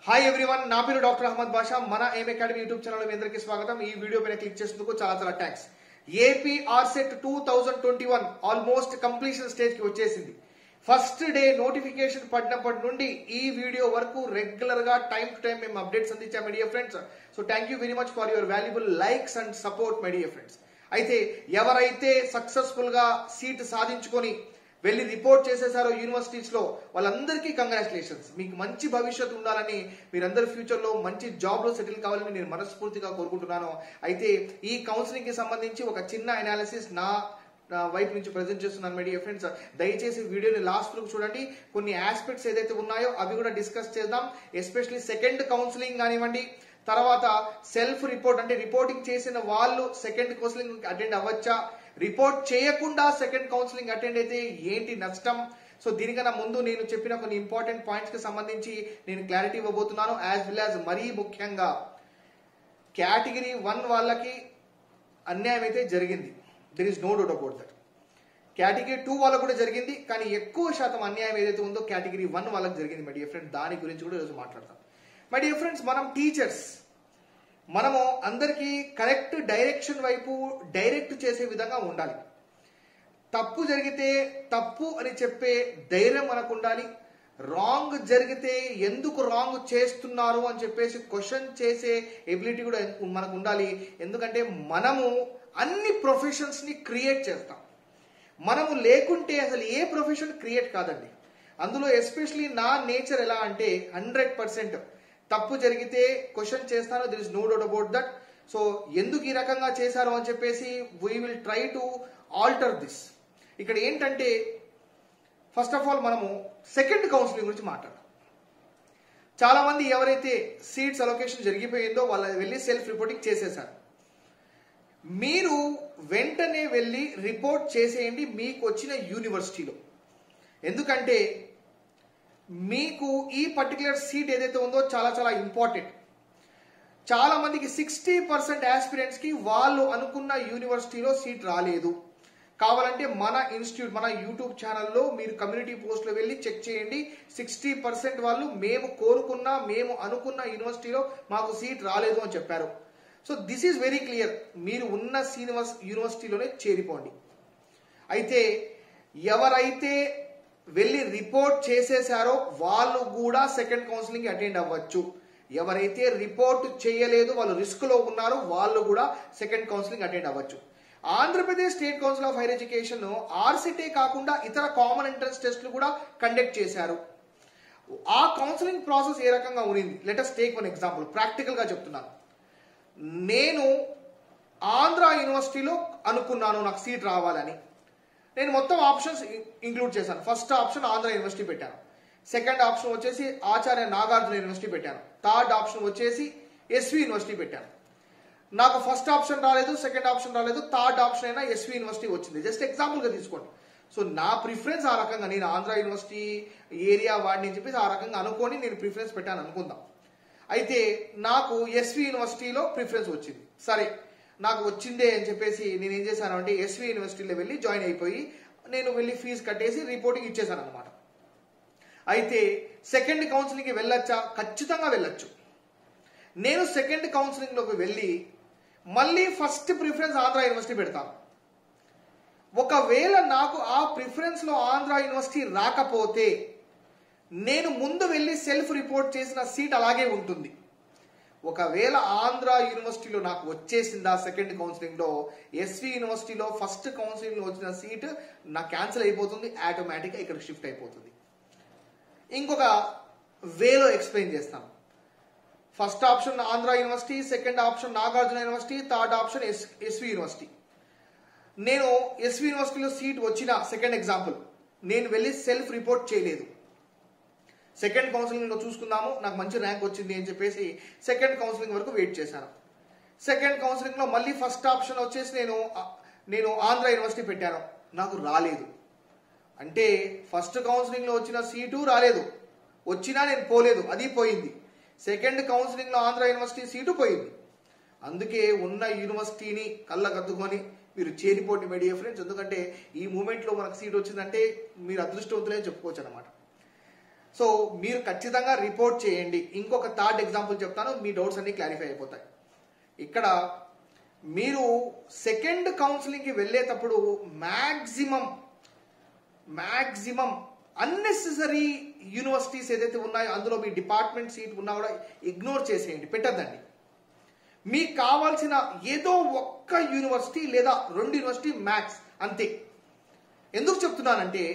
hi everyone నా పేరు doctor Ahmed బాషా మన ఏం అకాడమీ యూట్యూబ్ ఛానల్ మీ అందరికీ స్వాగతం ఈ వీడియో పైన క్లిక్ చేసినందుకు చాలా చాలా thanks AP RCET two thousand twenty one almost completion stage కి వచ్చేసింది ఫస్ట్ డే నోటిఫికేషన్ పడినప్పటి నుండి ఈ వీడియో వరకు రెగ్యులర్ గా టైం టు టైం మేము అప్డేట్స్ అందించాం my dear friends so thank you very much for your valuable likes and support my dear friends అయితే ఎవరైతే సక్సెస్ఫుల్ గా సీట్ సాధించుకొని వెళ్ళి రిపోర్ట్ చేసేసారో యూనివర్సిటీస్ లో వాళ్ళందరికీ కంగ్రాచులేషన్స్ మీకు మంచి భవిష్యత్తు ఉండాలని మీరందరూ ఫ్యూచర్ లో మంచి జాబ్ లో సెటిల్ కావాలని నేను మనస్ఫూర్తిగా కోరుకుంటున్నాను అయితే ఈ కౌన్సిలింగ్ కి సంబంధించి ఒక చిన్న అనాలిసిస్ నా నా వైపు నుంచి ప్రజెంట్ చేస్తున్నాను మై డియర్ ఫ్రెండ్స్ దయచేసి వీడియోని లాస్ట్ వరకు చూడండి కొన్ని ఆస్పెక్ట్స్ ఏదైతే ఉన్నాయో అవి కూడా డిస్కస్ చేద్దాం ఎస్పెషలీ సెకండ్ కౌన్సిలింగ్ కానివ్వండి తర్వాత సెల్ఫ్ రిపోర్ట్ అంటే రిపోర్టింగ్ చేసిన వాళ్ళు సెకండ్ కౌన్సిలింగ్ అటెండ్ అవ్వచ్చా రిపోర్ట్ చేయకుండా సెకండ్ కౌన్సిలింగ్ అటెండ్ అయితే ఏంటి నష్టం సో దీనికన్నా ముందు నేను చెప్పిన కొన్ని ఇంపార్టెంట్ పాయింట్స్ కి సంబంధించి నేను క్లారిటీ ఇవ్వబోతున్నాను యాజ్ వెల్ యాజ్ మరీ ముఖ్యంగా కేటగిరీ వన్ వాళ్ళకి అన్యాయం అయితే జరిగింది there is no doubt about that category two వాళ్ళకు కూడా జరిగింది కానీ ఎక్కువ శాతం అన్యాయం ఏదైతే ఉందో కేటగిరీ వన్ వాళ్ళకి జరిగింది మై డియర్ ఫ్రెండ్ దాని గురించి కూడా ఈరోజు మాట్లాడతాం మై డియర్ ఫ్రెండ్స్ మనం టీచర్స్ మనము అందరికీ కరెక్ట్ డైరెక్షన్ వైపు డైరెక్ట్ చేసే విధంగా ఉండాలి తప్పు జరిగితే తప్పు అని చెప్పే ధైర్యం మనకు ఉండాలి రాంగ్ జరిగితే ఎందుకు రాంగ్ చేస్తున్నారు అని చెప్పేసి క్వశ్చన్ చేసే ఎబిలిటీ కూడా మనకు ఉండాలి ఎందుకంటే మనము అన్ని ప్రొఫెషన్స్ ని క్రియేట్ చేస్తాం మనము లేకుంటే అసలు ఏ ప్రొఫెషన్ క్రియేట్ కాదండి అందులో ఎస్పెషలీ నా నేచర్ ఎలా అంటే హండ్రెడ్ పర్సెంట్ తప్పు జరిగితే క్వశ్చన్ చేస్తాను there is no doubt about that so ఎందుకు ఈ రకంగా చేశారు అని చెప్పేసి we will try to alter this ఇక్కడ ఏంటంటే ఫస్ట్ ఆఫ్ ఆల్ మనము సెకండ్ కౌన్సిలింగ్ గురించి మాట్లాడదాం చాలా మంది ఎవరైతే సీట్స్ అలొకేషన్ జరిగిపోయిందో వాళ్ళ వెళ్ళి సెల్ఫ్ రిపోర్టింగ్ చేసేసారు మీరు వెంటనే వెళ్ళి రిపోర్ట్ చేసేయండి మీకు వచ్చిన యూనివర్సిటీలో ఎందుకంటే మీకు ఈ పర్టికులర్ సీట్ ఏదైతే ఉందో చాలా చాలా ఇంపార్టెంట్ చాలా మందికి సిక్స్టీ పర్సెంట్ ఆస్పిరెంట్స్ కి వాళ్ళు అనుకున్న యూనివర్సిటీలో సీట్ రాలేదు కావాలంటే మన ఇన్స్టిట్యూట్ మన యూట్యూబ్ ఛానల్లో మీరు కమ్యూనిటీ పోస్ట్లో వెళ్ళి చెక్ చేయండి సిక్స్టీ పర్సెంట్ వాళ్ళు మేము కోరుకున్న మేము అనుకున్న యూనివర్సిటీలో మాకు సీట్ రాలేదు అని చెప్పారు so this is very clear మీరు ఉన్న సీనివర్స్ యూనివర్సిటీలోనే చేరిపోండి అయితే ఎవరైతే వెళ్ళి రిపోర్ట్ చేసేసారో వాళ్ళు కూడా సెకండ్ కౌన్సిలింగ్ అటెండ్ అవ్వచ్చు ఎవరైతే రిపోర్ట్ చేయలేదు వాళ్ళు రిస్క్ లో ఉన్నారో వాళ్ళు కూడా సెకండ్ కౌన్సిలింగ్ అటెండ్ అవ్వచ్చు Andhra Pradesh state council of higher education ఆర్సిటే కాకుండా ఇతర కామన్ ఎంట్రన్స్ టెస్ట్లు కూడా కండక్ట్ చేశారు ఆ కౌన్సిలింగ్ ప్రాసెస్ ఏ రకంగా ఉన్నింది let's take one example practical గా చెప్తున్నాను నేను ఆంధ్ర యూనివర్సిటీలో అనుకున్నాను నాకు సీట్ రావాలని నేను మొత్తం ఆప్షన్స్ ఇంక్లూడ్ చేశాను ఫస్ట్ ఆప్షన్ ఆంధ్ర యూనివర్సిటీ పెట్టాను సెకండ్ ఆప్షన్ వచ్చేసి ఆచార్య నాగార్జున యూనివర్సిటీ పెట్టాను థర్డ్ ఆప్షన్ వచ్చేసి ఎస్వి యూనివర్సిటీ పెట్టాను నాకు ఫస్ట్ ఆప్షన్ రాలేదు సెకండ్ ఆప్షన్ రాలేదు థర్డ్ ఆప్షన్ అయినా ఎస్వి యూనివర్సిటీ వచ్చింది జస్ట్ ఎగ్జాంపుల్గా తీసుకోండి సో నా ప్రిఫరెన్స్ ఆ రకంగా నేను ఆంధ్ర యూనివర్సిటీ ఏరియా వాడిని అని చెప్పేసి ఆ రకంగా అనుకొని నేను ప్రిఫరెన్స్ పెట్టాను అనుకుందాం అయితే నాకు ఎస్వి యూనివర్సిటీలో ప్రిఫరెన్స్ వచ్చింది సరే నాకు వచ్చిందే అని చెప్పేసి నేను ఏం చేశాను అంటే ఎస్వి యూనివర్సిటీలో వెళ్ళి జాయిన్ అయిపోయి నేను వెళ్ళి ఫీజు కట్టేసి రిపోర్టింగ్ ఇచ్చేసాను అనమాట అయితే సెకండ్ కౌన్సిలింగ్కి వెళ్ళొచ్చా ఖచ్చితంగా వెళ్ళొచ్చు నేను సెకండ్ కౌన్సిలింగ్లోకి వెళ్ళి మళ్ళీ ఫస్ట్ ప్రిఫరెన్స్ ఆంధ్ర యూనివర్సిటీ పెడతాను ఒకవేళ నాకు ఆ ప్రిఫరెన్స్లో ఆంధ్ర యూనివర్సిటీ రాకపోతే నేను ముందు వెళ్ళి సెల్ఫ్ రిపోర్ట్ చేసిన సీట్ అలాగే ఉంటుంది ఒకవేళ ఆంధ్ర యూనివర్సిటీలో నాకు వచ్చేసిందా సెకండ్ కౌన్సిలింగ్లో ఎస్వి యూనివర్సిటీలో ఫస్ట్ కౌన్సిలింగ్లో వచ్చిన సీట్ నాకు క్యాన్సిల్ అయిపోతుంది ఆటోమేటిక్గా ఇక్కడికి షిఫ్ట్ అయిపోతుంది ఇంకొక వేలో ఎక్స్ప్లెయిన్ చేస్తాను first option Andhra university second option Nagarjuna university third option S SV university నేను ఎస్వి యూనివర్సిటీలో సీట్ వచ్చిన సెకండ్ ఎగ్జాంపుల్ నేను వెళ్ళి సెల్ఫ్ రిపోర్ట్ చేయలేదు సెకండ్ కౌన్సిలింగ్లో చూసుకుందాము నాకు మంచి ర్యాంక్ వచ్చింది అని చెప్పేసి సెకండ్ కౌన్సిలింగ్ వరకు వెయిట్ చేశాను సెకండ్ కౌన్సిలింగ్లో మళ్ళీ ఫస్ట్ ఆప్షన్ వచ్చేసి నేను నేను ఆంధ్ర యూనివర్సిటీ పెట్టాను నాకు రాలేదు అంటే ఫస్ట్ కౌన్సిలింగ్లో వచ్చిన సీటు రాలేదు వచ్చినా నేను పోలేదు అది పోయింది సెకండ్ కౌన్సిలింగ్లో ఆంధ్ర యూనివర్సిటీ సీటు పోయింది అందుకే ఉన్న యూనివర్సిటీని కళ్ళకద్దుకొని మీరు చేరిపోండి మై డియర్ ఫ్రెండ్స్ ఎందుకంటే ఈ మూమెంట్లో మనకు సీట్ వచ్చిందంటే మీరు అదృష్టవంతులే చెప్పుకోవచ్చు అనమాట సో మీరు ఖచ్చితంగా రిపోర్ట్ చేయండి ఇంకొక థర్డ్ ఎగ్జాంపుల్ చెప్తాను మీ డౌట్స్ అన్ని క్లారిఫై అయిపోతాయి ఇక్కడ మీరు సెకండ్ కౌన్సిలింగ్కి వెళ్ళేటప్పుడు మ్యాక్సిమం మ్యాక్సిమం అన్నెసెసరీ యూనివర్సిటీస్ ఏదైతే ఉన్నాయో అందులో మీ డిపార్ట్మెంట్ సీట్ ఉన్నా కూడా ఇగ్నోర్ చేసేయండి పెట్టద్దండి మీకు కావాల్సిన ఏదో ఒక్క యూనివర్సిటీ లేదా రెండు యూనివర్సిటీ మ్యాక్స్ అంతే ఎందుకు చెప్తున్నానంటే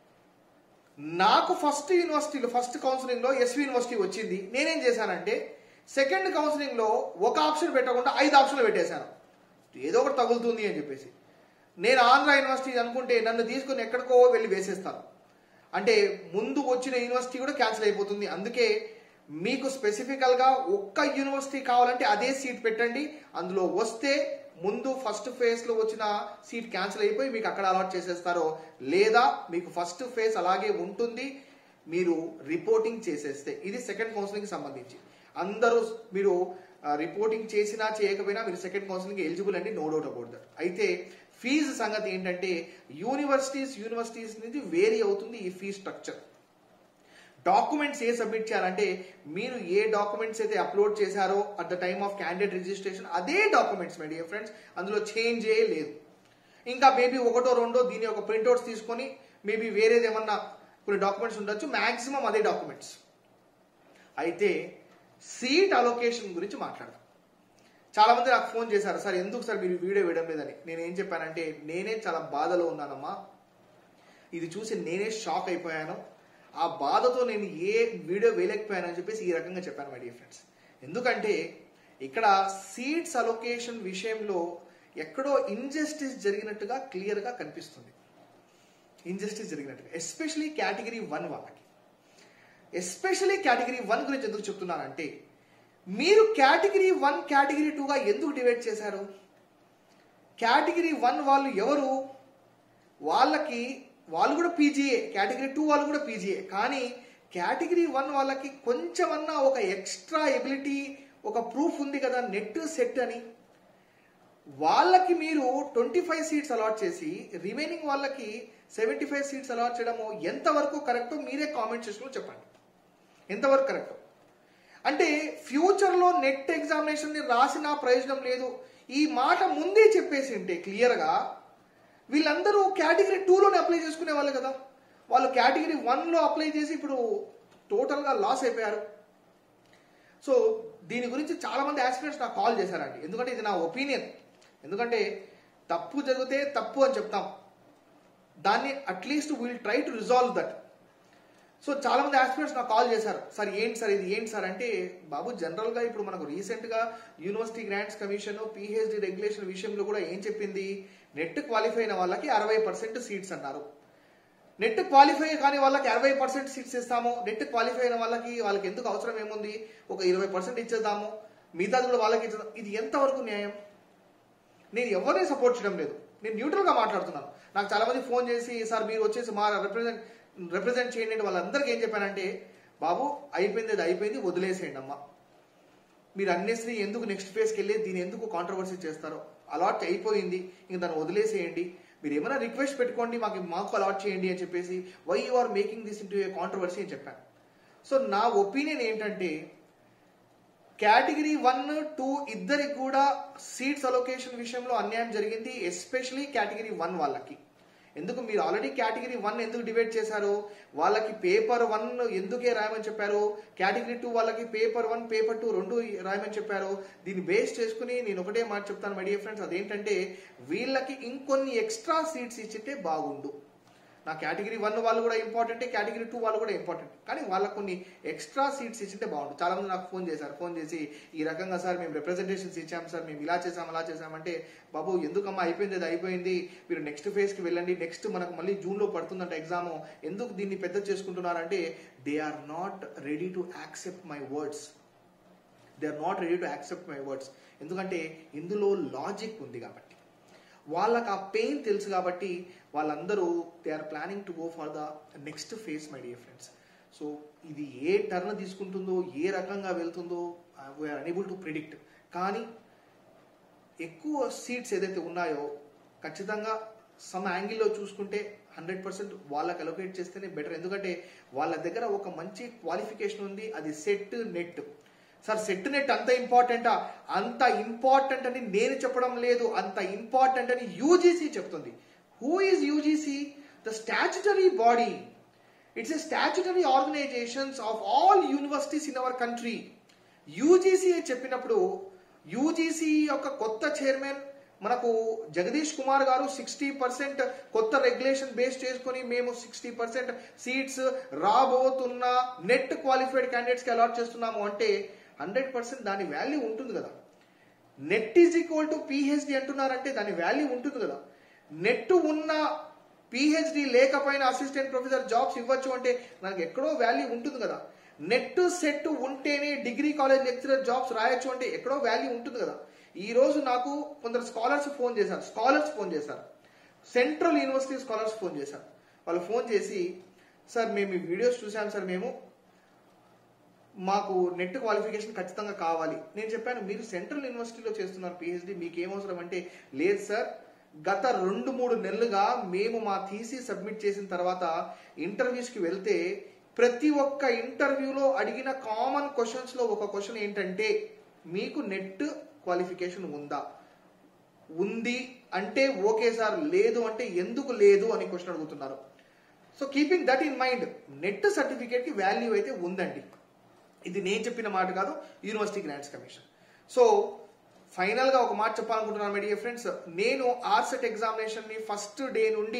నాకు ఫస్ట్ యూనివర్సిటీలో ఫస్ట్ కౌన్సిలింగ్లో ఎస్వి యూనివర్సిటీ వచ్చింది నేనేం చేశానంటే సెకండ్ కౌన్సిలింగ్లో ఒక ఆప్షన్ పెట్టకుండా ఐదు ఆప్షన్లు పెట్టేశాను ఏదో ఒకటి తగులుతుంది అని చెప్పేసి నేను ఆంధ్ర యూనివర్సిటీ అనుకుంటే నన్ను తీసుకుని ఎక్కడికో వెళ్ళి వేసేస్తాను అంటే ముందు వచ్చిన యూనివర్సిటీ కూడా క్యాన్సిల్ అయిపోతుంది అందుకే మీకు స్పెసిఫికల్గా ఒక్క యూనివర్సిటీ కావాలంటే అదే సీట్ పెట్టండి అందులో వస్తే ముందు ఫస్ట్ ఫేజ్లో వచ్చిన సీట్ క్యాన్సిల్ అయిపోయి మీకు అక్కడ అలాట్ చేసేస్తారో లేదా మీకు ఫస్ట్ ఫేజ్ అలాగే ఉంటుంది మీరు రిపోర్టింగ్ చేసేస్తే ఇది సెకండ్ కౌన్సిలింగ్ సంబంధించి అందరూ మీరు రిపోర్టింగ్ చేసినా చేయకపోయినా మీరు సెకండ్ కౌన్సిలింగ్ ఎలిజిబుల్ అండి నో డౌట్ అబౌట్ దట్ అయితే ఫీజు సంగతి ఏంటంటే యూనివర్సిటీస్ యూనివర్సిటీస్ నుంచి వేరీ అవుతుంది ఈ ఫీ స్ట్రక్చర్ డాక్యుమెంట్స్ ఏ సబ్మిట్ చేయాలంటే మీరు ఏ డాక్యుమెంట్స్ అయితే అప్లోడ్ చేశారో at the time of candidate registration అదే డాక్యుమెంట్స్ మై డియర్ ఫ్రెండ్స్ అందులో చేంజ్ ఏ లేదు ఇంకా మేబీ ఒకటో రెండో దీని యొక్క ప్రింట్అవుట్స్ తీసుకొని మేబీ వేరేది ఏమన్నా కొన్ని డాక్యుమెంట్స్ ఉండొచ్చు మాక్సిమం అదే డాక్యుమెంట్స్ అయితే సీట్ అలొకేషన్ గురించి మాట్లాడదాం చాలా మంది నాకు ఫోన్ చేశారు సార్ ఎందుకు సార్ మీరు వీడియో వేయడం లేదని నేను ఏం చెప్పానంటే నేనే చాలా బాధలో ఉన్నానమ్మా ఇది చూసి నేనే షాక్ అయిపోయాను ఆ బాధతో నేను ఏ వీడియో వేయలేకపోయానని చెప్పేసి ఈ రకంగా చెప్పాను మై డియర్ ఫ్రెండ్స్ ఎందుకంటే ఇక్కడ సీట్స్ అలొకేషన్ విషయంలో ఎక్కడో ఇంజస్టిస్ జరిగినట్టుగా క్లియర్గా కనిపిస్తుంది ఇంజస్టిస్ జరిగినట్టుగా ఎస్పెషలీ కేటగిరీ వన్ వాళ్ళకి ఎస్పెషలీ కేటగిరీ వన్ గురించి ఎందుకు చెప్తున్నానంటే మీరు కేటగిరీ వన్ కేటగిరీ టూగా ఎందుకు డివైడ్ చేశారు కేటగిరీ వన్ వాళ్ళు ఎవరు వాళ్ళకి వాళ్ళు కూడా పీజీఏ కేటగిరీ టూ వాళ్ళు కూడా పీజీఏ కానీ కేటగిరీ వన్ వాళ్ళకి కొంచెమన్నా ఒక ఎక్స్ట్రా ఎబిలిటీ ఒక ప్రూఫ్ ఉంది కదా నెట్ సెట్ అని వాళ్ళకి మీరు ట్వంటీ ఫైవ్ సీట్స్ అలాట్ చేసి రిమైనింగ్ వాళ్ళకి సెవెంటీ ఫైవ్ సీట్స్ అలాట్ చేయడము ఎంతవరకు కరెక్టో మీరే కామెంట్ సెక్షన్లో చెప్పండి ఎంతవరకు కరెక్ట్ అంటే ఫ్యూచర్లో నెట్ ఎగ్జామినేషన్ని రాసిన ప్రయోజనం లేదు ఈ మాట ముందే చెప్పేసి ఉంటే క్లియర్గా వీళ్ళందరూ కేటగిరీ టూలోనే అప్లై చేసుకునే వాళ్ళు కదా వాళ్ళు కేటగిరీ వన్లో అప్లై చేసి ఇప్పుడు టోటల్గా లాస్ అయిపోయారు సో దీని గురించి చాలా మంది ఆస్పిరెంట్స్ నాకు కాల్ చేశారండి ఎందుకంటే ఇది నా ఒపీనియన్ ఎందుకంటే తప్పు జరిగితే తప్పు అని చెప్తాం దాన్ని at least will try to resolve that so చాలా మంది ఆస్పిరెంట్స్ నాకు కాల్ చేశారు సార్ ఏంటి సార్ ఇది ఏంటి సార్ అంటే బాబు జనరల్గా ఇప్పుడు మనకు రీసెంట్గా university grants commission PhD regulation విషయంలో కూడా ఏం చెప్పింది నెట్ క్వాలిఫై అయిన వాళ్ళకి అరవై పర్సెంట్ సీట్స్ అన్నారు నెట్ క్వాలిఫై కాని వాళ్ళకి అరవై పర్సెంట్ సీట్స్ ఇస్తాము నెట్ క్వాలిఫై అయిన వాళ్ళకి వాళ్ళకి ఎందుకు అవసరం ఏముంది ఒక ఇరవై పర్సెంట్ ఇచ్చేద్దాము మిగతాది కూడా వాళ్ళకి ఇచ్చేద్దాం ఇది ఎంతవరకు న్యాయం నేను ఎవరిని సపోర్ట్ చేయడం లేదు నేను న్యూట్రల్గా మాట్లాడుతున్నాను నాకు చాలా మంది ఫోన్ చేసి సార్ మీరు వచ్చేసి మా రిప్రజెంట్ రిప్రజెంట్ చేయండి అంటే వాళ్ళందరికీ ఏం చెప్పానంటే బాబు అయిపోయింది అది అయిపోయింది వదిలేసేయండి అమ్మా మీరు అన్నేసి ఎందుకు నెక్స్ట్ ఫేజ్కి వెళ్ళి దీన్ని ఎందుకు కాంట్రవర్సీ చేస్తారో అలాట్ అయిపోయింది ఇంక దాన్ని వదిలేసేయండి మీరు ఏమైనా రిక్వెస్ట్ పెట్టుకోండి మాకు మాకు అలాట్ చేయండి అని చెప్పేసి why you are making this into a controversy అని చెప్పాను సో నా ఒపీనియన్ ఏంటంటే కేటగిరీ వన్ టూ ఇద్దరికి కూడా సీట్స్ అలొకేషన్ విషయంలో అన్యాయం జరిగింది ఎస్పెషలీ కేటగిరీ వన్ వాళ్ళకి ఎందుకు మీరు ఆల్రెడీ కేటగిరీ వన్ ఎందుకు డివైడ్ చేశారు వాళ్ళకి పేపర్ వన్ ఎందుకే రాయమని చెప్పారు కేటగిరీ టూ వాళ్ళకి పేపర్ వన్ పేపర్ టూ రెండు రాయమని చెప్పారు దీన్ని బేస్ చేసుకుని నేను ఒకటే మాట చెప్తాను మై డియర్ ఫ్రెండ్స్ అదేంటంటే వీళ్ళకి ఇంకొన్ని ఎక్స్ట్రా సీట్స్ ఇచ్చితే బాగుండు నా కేటగిరీ వన్ వాళ్ళు కూడా ఇంపార్టెంటే కేటగిరీ టూ వాళ్ళు కూడా ఇంపార్టెంట్ కానీ వాళ్ళకు కొన్ని ఎక్స్ట్రా సీట్స్ ఇచ్చింటే బాగుంటుంది చాలా మంది నాకు ఫోన్ చేశారు ఫోన్ చేసి ఈ రకంగా సార్ మేము రిప్రజెంటేషన్స్ ఇచ్చాం సార్ మేము ఇలా చేసాం అలా చేసామంటే బాబు ఎందుకమ్మా అయిపోయింది అది అయిపోయింది మీరు నెక్స్ట్ ఫేజ్కి వెళ్ళండి నెక్స్ట్ మనకు మళ్ళీ జూన్లో పడుతుందంట ఎగ్జామ్ ఎందుకు దీన్ని పెద్ద చేసుకుంటున్నారంటే they are not ready to accept my words they are not ready to accept my words ఎందుకంటే ఇందులో లాజిక్ ఉంది కాబట్టి వాళ్ళకి ఆ పెయిన్ తెలుసు కాబట్టి వాళ్ళందరూ they are planning to go for the next phase my dear friends so ఇది ఏ టర్న్ తీసుకుంటుందో ఏ రకంగా వెళ్తుందో వీఆర్ అనేబుల్ టు ప్రిడిక్ట్ కానీ ఎక్కువ సీట్స్ ఏదైతే ఉన్నాయో ఖచ్చితంగా సమ్ యాంగిల్లో చూసుకుంటే హండ్రెడ్ పర్సెంట్ వాళ్ళకి అలొకేట్ చేస్తేనే బెటర్ ఎందుకంటే వాళ్ళ దగ్గర ఒక మంచి క్వాలిఫికేషన్ ఉంది అది SET NET sir SET NET అంత ఇంపార్టెంటా అంత ఇంపార్టెంట్ అని నేను చెప్పడం లేదు అంత ఇంపార్టెంట్ అని యూజీసీ చెప్తుంది who is UGC the statutory body it's a statutory organisations of all universities in our country UGC చెప్పినప్పుడు యూజీసీ యొక్క కొత్త చైర్మన్ మనకు జగదీష్ కుమార్ గారు సిక్స్టీ పర్సెంట్ కొత్త రెగ్యులేషన్ బేస్ చేసుకొని మేము సిక్స్టీ పర్సెంట్ సీట్స్ రాబోతున్న నెట్ క్వాలిఫైడ్ క్యాండిడేట్స్కి అలాట్ చేస్తున్నాము అంటే హండ్రెడ్ పర్సెంట్ దాని వాల్యూ ఉంటుంది కదా NET is equal to PhD అంటున్నారంటే దాని వాల్యూ ఉంటుంది కదా నెట్ ఉన్న పిహెచ్డి లేకపోయినా అసిస్టెంట్ ప్రొఫెసర్ జాబ్స్ ఇవ్వచ్చు అంటే నాకు ఎక్కడో వాల్యూ ఉంటుంది కదా నెట్ సెట్ ఉంటేనే డిగ్రీ కాలేజ్ లెక్చరర్ జాబ్స్ రాయొచ్చు అంటే ఎక్కడో వాల్యూ ఉంటుంది కదా ఈ రోజు నాకు కొందరు స్కాలర్స్ ఫోన్ చేశారు స్కాలర్స్ ఫోన్ చేశారు సెంట్రల్ యూనివర్సిటీ స్కాలర్స్ ఫోన్ చేశారు వాళ్ళు ఫోన్ చేసి సార్ మేము ఈ వీడియోస్ చూసాం సార్ మేము మాకు నెట్ క్వాలిఫికేషన్ ఖచ్చితంగా కావాలి నేను చెప్పాను మీరు సెంట్రల్ యూనివర్సిటీలో చేస్తున్నారు పిహెచ్డి మీకు ఏం అవసరం అంటే లేదు సార్ గత రెండు మూడు నెలలుగా మేము మా థీసీ సబ్మిట్ చేసిన తర్వాత ఇంటర్వ్యూస్కి వెళ్తే ప్రతి ఒక్క ఇంటర్వ్యూలో అడిగిన కామన్ క్వశ్చన్స్ లో ఒక క్వశ్చన్ ఏంటంటే మీకు నెట్ క్వాలిఫికేషన్ ఉందా ఉంది అంటే ఓకే సార్ లేదు అంటే ఎందుకు లేదు అని క్వశ్చన్ అడుగుతున్నారు so keeping that in mind NET certificate కి వాల్యూ అయితే ఉందండి ఇది నేను చెప్పిన మాట కాదు university grants commission so final గా ఒక మాట చెప్పాలనుకుంటున్నాను మై డియర్ ఫ్రెండ్స్ నేను ఆర్సెట్ ఎగ్జామినేషన్ ని ఫస్ట్ డే నుండి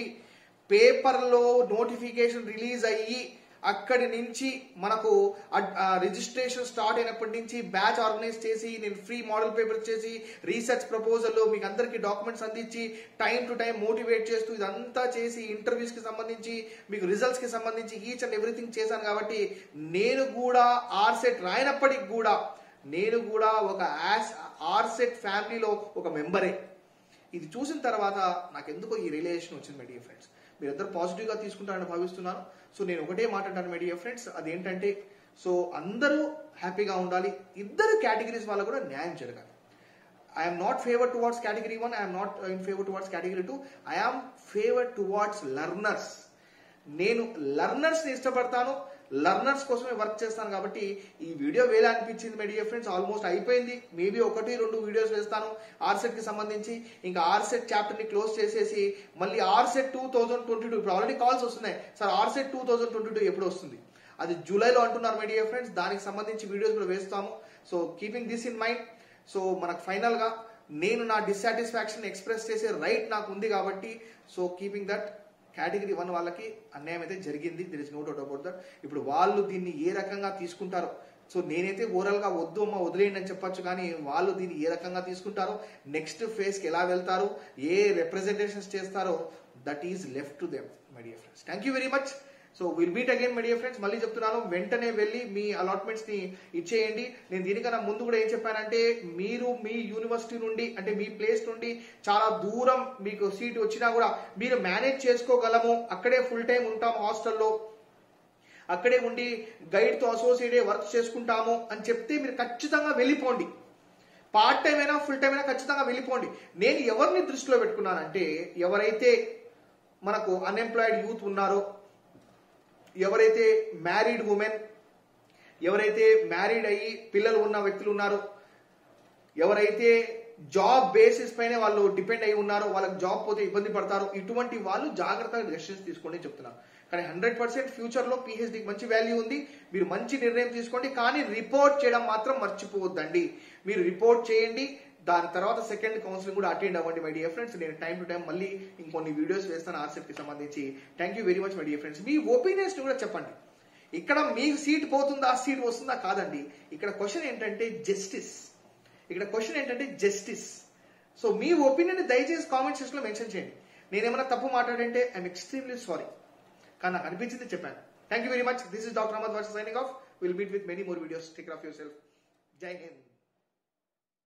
పేపర్లో నోటిఫికేషన్ రిలీజ్ అయ్యి అక్కడి నుంచి మనకు రిజిస్ట్రేషన్ స్టార్ట్ అయినప్పటి నుంచి బ్యాచ్ ఆర్గనైజ్ చేసి నేను ఫ్రీ మోడల్ పేపర్ చేసి రీసెర్చ్ ప్రపోజల్ మీకు అందరికీ డాక్యుమెంట్స్ అందించి టైం టు టైం మోటివేట్ చేస్తూ ఇదంతా చేసి ఇంటర్వ్యూస్ కి సంబంధించి మీకు రిజల్ట్స్ కి సంబంధించి ఈచ్ అండ్ ఎవ్రీథింగ్ చేశాను కాబట్టి నేను కూడా ఆర్సెట్ రాయనప్పటికి కూడా నేను కూడా ఒక యాస్ ఆర్సెట్ ఫ్యామిలీలో ఒక మెంబరే ఇది చూసిన తర్వాత నాకు ఎందుకో ఈ రిలేషన్ వచ్చింది మై డియర్ ఫ్రెండ్స్ మీరిద్దరు పాజిటివ్ గా తీసుకుంటారని భావిస్తున్నాను సో నేను ఒకటే మాట అంటాను మై డియర్ ఫ్రెండ్స్ అదేంటంటే సో అందరూ హ్యాపీగా ఉండాలి ఇద్దరు కేటగిరీస్ వాళ్ళకు కూడా న్యాయం జరగాలి I'm not favour towards category one I'm not in favour towards category two I'm favour towards learners నేను లర్నర్స్ ని ఇష్టపడతాను లర్నర్స్ కోసమే వర్క్ చేస్తాను కాబట్టి ఈ వీడియో వేలా అనిపించింది మై డియర్ ఫ్రెండ్స్ ఆల్మోస్ట్ అయిపోయింది మేబీ ఒకటి రెండు వీడియోస్ వేస్తాను ఆర్సెట్ కి సంబంధించి ఇంకా ఆర్సెట్ చాప్టర్ ని క్లోజ్ చేసేసి మళ్ళీ RCET two thousand twenty two ఇప్పుడు ఆల్రెడీ కాల్స్ వస్తున్నాయి sir RCET two thousand twenty two ఎప్పుడు వస్తుంది అది జూలైలో అంటున్నారు మై డియర్ ఫ్రెండ్స్ దానికి సంబంధించి వీడియోస్ కూడా వేస్తాము so keeping this in mind so మనకు ఫైనల్ గా నేను నా డిస్సాటిస్ఫాక్షన్ ఎక్స్ప్రెస్ చేసే రైట్ నాకు ఉంది కాబట్టి so keeping that category one వాళ్ళకి అన్యాయం అయితే జరిగింది there is no doubt about that ఇప్పుడు వాళ్ళు దీన్ని ఏ రకంగా తీసుకుంటారో సో నేనైతే ఓవరాల్ గా వద్దు అమ్మ వదిలేయండి అని చెప్పొచ్చు కానీ వాళ్ళు దీన్ని ఏ రకంగా తీసుకుంటారో నెక్స్ట్ ఫేజ్ కి ఎలా వెళ్తారు ఏ రిప్రజెంటేషన్స్ చేస్తారో that is left to them my dear friends thank you very much so will meet again my dear friends మళ్ళీ చెప్తున్నాను వెంటనే వెళ్ళి మీ అలాట్మెంట్స్ ని ఇచ్చేయండి నేను దీనికన్నా ముందు కూడా ఏం చెప్పానంటే మీరు మీ యూనివర్సిటీ నుండి అంటే మీ ప్లేస్ నుండి చాలా దూరం మీకు సీట్ వచ్చినా కూడా మీరు మేనేజ్ చేసుకోగలము అక్కడే ఫుల్ టైం ఉంటాము హాస్టల్లో అక్కడే ఉండి గైడ్ తో అసోసియేట్ అయ్యి వర్క్ చేసుకుంటాము అని చెప్తే మీరు ఖచ్చితంగా వెళ్ళిపోండి పార్ట్ టైం అయినా ఫుల్ టైం అయినా ఖచ్చితంగా వెళ్ళిపోండి నేను ఎవరిని దృష్టిలో పెట్టుకున్నానంటే ఎవరైతే మనకు అన్ఎంప్లాయిడ్ యూత్ ఉన్నారో ఎవరైతే మ్యారీడ్ ఉమెన్ ఎవరైతే మ్యారీడ్ అయ్యి పిల్లలు ఉన్న వ్యక్తులు ఉన్నారో ఎవరైతే జాబ్ బేసిస్ పైన వాళ్ళు డిపెండ్ అయి ఉన్నారో వాళ్ళకి జాబ్ పోతే ఇబ్బంది పడతారో ఇటువంటి వాళ్ళు జాగ్రత్తగా డెసిషన్స్ తీసుకోండి అని చెప్తున్నారు కానీ హండ్రెడ్ పర్సెంట్ ఫ్యూచర్ లో పిహెచ్డికి మంచి వాల్యూ ఉంది మీరు మంచి నిర్ణయం తీసుకోండి కానీ రిపోర్ట్ చేయడం మాత్రం మర్చిపోవద్దండి మీరు రిపోర్ట్ చేయండి దాని తర్వాత సెకండ్ కౌన్సిలింగ్ కూడా అటెండ్ అవ్వండి మై డియర్ ఫ్రెండ్స్ నేను టైం టు టైం మళ్ళీ ఇంకొన్ని వీడియోస్ వేస్తాను ఆర్సెట్ కి సంబంధించి thank you very much my dear friends మీ ఒపీనియన్స్ కూడా చెప్పండి ఇక్కడ మీకు సీట్ పోతుందా సీట్ వస్తుందా కాదండి ఇక్కడ క్వశ్చన్ ఏంటంటే జస్టిస్ ఇక్కడ క్వశ్చన్ ఏంటంటే జస్టిస్ సో మీ ఒపీనియన్ దయచేసి కామెంట్ సెక్షన్ లో మెన్షన్ చేయండి నేనేమైనా తప్పు మాట్లాడంటే ఐఎమ్ ఎక్స్ట్రీమ్లీ సారీ కానీ నాకు అనిపించింది చెప్పాను thank you very much this is doctor Ahmed Varsha signing off will meet with many more videos take off yourself Jai Hind